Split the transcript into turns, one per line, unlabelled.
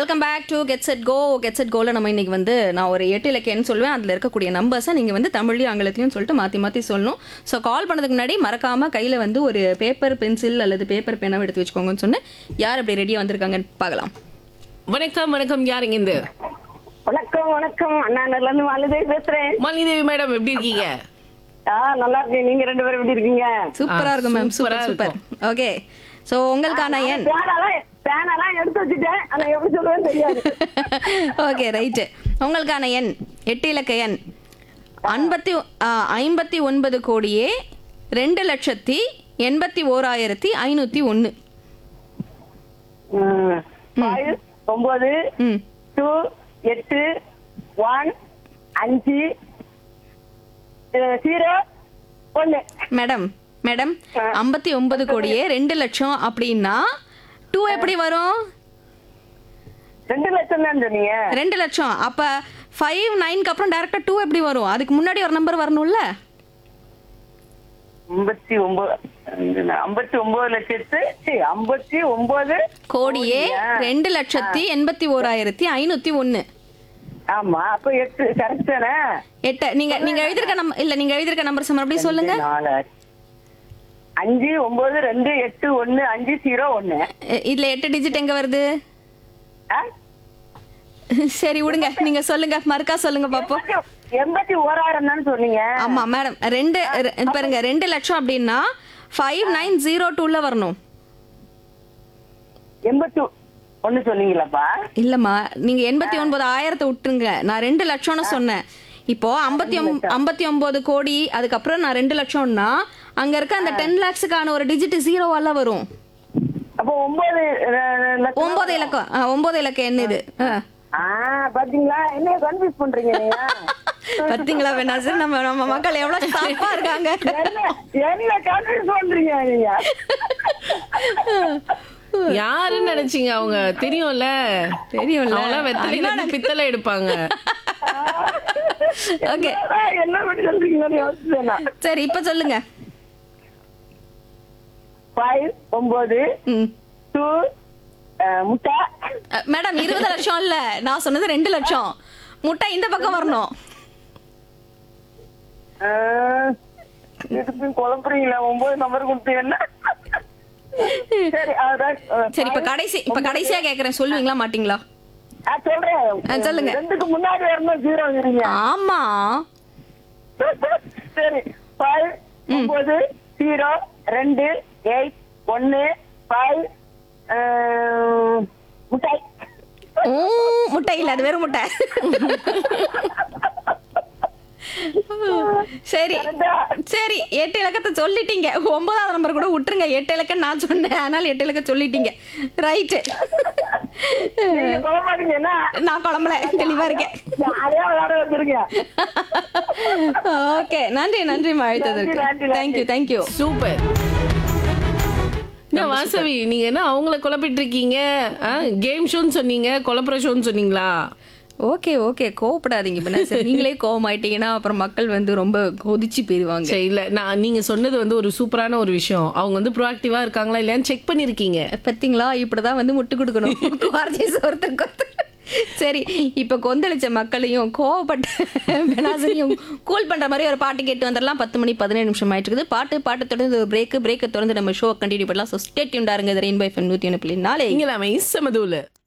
Welcome back to get set go get set கோல நம்ம இன்னைக்கு வந்து நான் ஒரு எட்டு இலக்கியன்னு சொல்லுவேன் அதில் இருக்கக்கூடிய நம்பர்ஸை நீங்கள் வந்து தமிழ்லையும் ஆங்கிலத்திலையும் சொல்லிட்டு மாற்றி மாற்றி சொல்லணும் ஸோ கால் பண்ணதுக்கு முன்னாடி மறக்காமல் கையில் வந்து ஒரு பேப்பர் பென்சில் அல்லது பேப்பர் பேனாவை எடுத்து வச்சுக்கோங்கன்னு சொன்னேன் யார் அப்படி ரெடியாக வந்திருக்காங்கன்னு பார்க்கலாம்
வணக்கம் வணக்கம் யாருங்க இந்த
வணக்கம் வணக்கம் அண்ணாநர்ல இருந்து மாலதேவி பேசுறேன்
மாலிதேவி மேடம் எப்படி இருக்கீங்க
ஆ நல்லா இருக்கேன் நீங்க ரெண்டு பேரும் எப்படி இருக்கீங்க
சூப்பராக இருக்கும் மேம்
சூப்பரா
சூப்பர் சூப்பர் ஓகே ஸோ உங்களுக்கான எண்
பேனெல்லாம் பேனெல்லாம் எடுத்து வச்சுட்டேன் ஆனா எப்படி சொல்லுவேன்னு தெரியாது
ஓகே ரைட்டு உங்களுக்கான எண் எட்டு இலக்க எண் ஐம்பத்தி ஐம்பத்தி ஒன்பது கோடியே ரெண்டு லட்சத்தி எண்பத்தி ஓராயிரத்தி ஐநூற்றி ஒன்று
ம். five, ஒன்பது
ம்
டூ எட்டு ஒன் அஞ்சு ஜீரோ ஒன்னு
மேடம் மேடம் ஐம்பத்தி ஒன்பது கோடியே ரெண்டு லட்சம் அப்படின்னா டூ எப்படி வரும்
ரெண்டு லட்சம் தான் சொன்னீங்க
ரெண்டு லட்சம் அப்ப ஃபைவ் நைன்க்கு அப்புறம் டேரக்டா டூ எப்படி வரும் அதுக்கு முன்னாடி ஒரு நம்பர் வரணும்ல
ஐம்பத்தி ஒன்பது ஐம்பத்தி ஒன்பது லட்சத்து சீ, ஐம்பத்தி ஒன்பது
கோடியே ரெண்டு லட்சத்தி எண்பத்தி ஓராயிரத்தி ஐநூத்தி ஒன்னு
ஆமா அப்ப எட்டு கரெக்ட் தானே
எட்டு நீங்க நீங்க எழுதிருக்க நம்பர் இல்ல நீங்க எழுதிருக்க நம்பர்ஸ் மறுபடியும் சொல்லுங்க
நாலு அஞ்சு ஒன்பது ரெண்டு எட்டு ஒன்னு அஞ்சு ஜீரோ ஒன்னு
எ- இதுல எட்டு டிஜிட் எங்க வருது
ஆ?
சரி விடுங்க நீங்க சொல்லுங்க மறுக்கா சொல்லுங்க பாப்போம்
எண்பத்தி ஓராயிரம் தானே சொன்னீங்க
ஆமா மேடம் ரெண்டு ரெ- பாருங்க ரெண்டு லட்சம் அப்படின்னா ஃபைவ் நைன் ஜீரோ டூல வரணும்
எண்பத்தி ஒண்ணு சொன்னீங்களாப்பா
இல்லம்மா நீங்க எண்பத்தி ஒன்பது ஆயிரத்தை விட்டுருங்க நான் ரெண்டு லட்சம்னு சொன்னேன் இப்போ ஐம்பத்தி ஐம்பத்தி ஒன்பது கோடி அதுக்கப்புறம் நான் ரெண்டு லட்சம்னா அங்க இருக்க அந்த டென் லேக்ஸுக்கான ஒரு டிஜிட் ஜீரோவால வரும்
அப்போ ஒன்பது அஹ், லட்சம்
ஒன்பது இலக்கம் ஆ, ஒன்பது இலக்கம் என்ன இது ஆ.
ஆ பாத்தீங்களா என்ன கன்ஃபியூஸ் பண்றீங்க நீங்க
பாத்தீங்களா வேணா சார் நம்ம நம்ம மக்கள் எவ்வளவு சாப்பா இருக்காங்க
என்ன என்ன கன்ஃபியூஸ் பண்றீங்க நீங்க
யாருன்னு நினைச்சீங்க அவங்க தெரியும்ல
தெரியும்ல.
அவங்களாம் வெத்தலையில இருந்து பித்தளை எடுப்பாங்க
ஓகே
என்னடா, என்ன பண்ணி சொல்றீங்கன்னு யோசிச்சேன் நான்.
சரி இப்ப சொல்லுங்க
five, ஒன்பது
ம்
டூ முட்டை
அ, மேடம் இருபது லட்சம் இல்ல நான் சொன்னது ரெண்டு லட்சம் முட்டை இந்த பக்கம் வரணும்
அஹ், இதுக்கு குழப்புறீங்களா ஒன்பது நம்பர் கொடுத்தீங்கன்னா சரி அதான் அஹ்,
சரி இப்ப கடைசி இப்ப கடைசியா கேக்குறேன் சொல்லுவீங்களா மாட்டீங்களா
ஆ, சொல்றேன்
ஆ, சொல்லுங்க.
ரெண்டுக்கு முன்னாடி வரணும் ஜீரோ இருங்க
ஆமா
சரி ஃபைவ் ஒன்பது ஜீரோ ரெண்டு எயிட் ஒன்னு ஃபைவ் முட்டாய்
ஊ, முட்டை இல்ல அது வெறும் முட்டை சரி சரி எட்டு இலக்கத்தை சொல்லிட்டீங்க ஒன்பதாவது நம்பர் கூட விட்டுருங்க எட்டு இலக்கம் நான் சொன்னேன் அதனால எட்டு இலக்கம் சொல்லிட்டீங்க ரைட்டு
நீங்க சொல்ல மாட்டீங்கன்னா
நான் குழம்புல தெளிவா இருக்கேன்
ஜாலியா விளையாட வச்சிருக்கேன்
ஓகே நன்றி நன்றி அழைத்ததற்கு
நன்றி, நன்றி,
தேங்க்யூ தேங்க்யூ
சூப்பர் என்ன வாசவி நீங்க என்ன அவங்கள குழப்பிட்டு இருக்கீங்க கேம் ஷோன்னு சொன்னீங்க குழப்புற ஷோன்னு சொன்னீங்களா
ஓகே ஓகே கோவப்படாதீங்க இப்ப நான் சரி, நீங்களே கோவமாயிட்டீங்கன்னா அப்புறம் மக்கள் வந்து ரொம்ப கொதிச்சு போயிருவாங்க
சரி இல்ல நான் நீங்க சொன்னது வந்து ஒரு சூப்பரான ஒரு விஷயம் அவங்க வந்து ப்ரோஆக்டிவா இருக்காங்களா இல்லையான்னு செக் பண்ணிருக்கீங்க
பார்த்தீங்களா இப்படிதான் வந்து முட்டு கொடுக்கணும் குவார்ஜிஸ் ஒருத்தருக்கு ஒருத்தர் சரி இப்ப கொந்தளிச்ச மக்களையும் கோவப்பட்ட பெனாசனையும் கூல் பண்ற மாதிரி ஒரு பாட்டு கேட்டு வந்துடலாம் பத்து மணி பதினேழு நிமிஷம் ஆயிட்டு இருக்குது பாட்டு பாட்டு தொடர்ந்து ஒரு பிரேக் பிரேக்கை தொடர்ந்து நம்ம ஷோ கண்டினியூ பண்ணலாம் ஸோ ஸ்டேட் டியூண்டா இருங்க ரெயின்பை ஃபென் நூற்றி ஒன்று புள்ளி நாளை
இங்க நாம இசமதூல